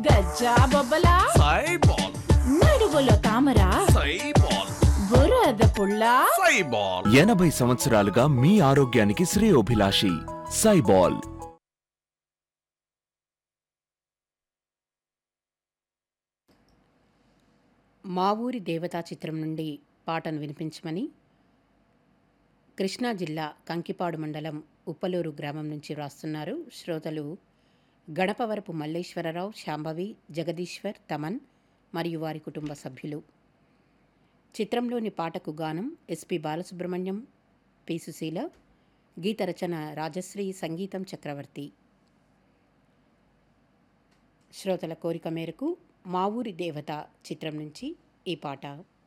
గజ్జా బొబ్బలా సైబాల్ నడుగులో తామర సైబాల్ బురద పుల్ల సైబాల్ ఎనభై సంవత్సరాలుగా మీ ఆరోగ్యానికి శ్రేయోభిలాషి సైబాల్ మా ఊరి దేవతా చిత్రం నుండి పాటను వినిపించమని కృష్ణా జిల్లా కంకిపాడు మండలం ఉప్పలూరు గ్రామం నుంచి వ్రాస్తున్నారు శ్రోతలు గణపవరపు మల్లేశ్వరరావు శాంభవి జగదీశ్వర్ తమన్ మరియు వారి కుటుంబ సభ్యులు చిత్రంలోని పాటకు గానం ఎస్పి బాలసుబ్రహ్మణ్యం పి సుశీల గీత రచన రాజశ్రీ సంగీతం చక్రవర్తి శ్రోతల కోరిక మేరకు మా ఊరి దేవత చిత్రం నుంచి ఈ పాట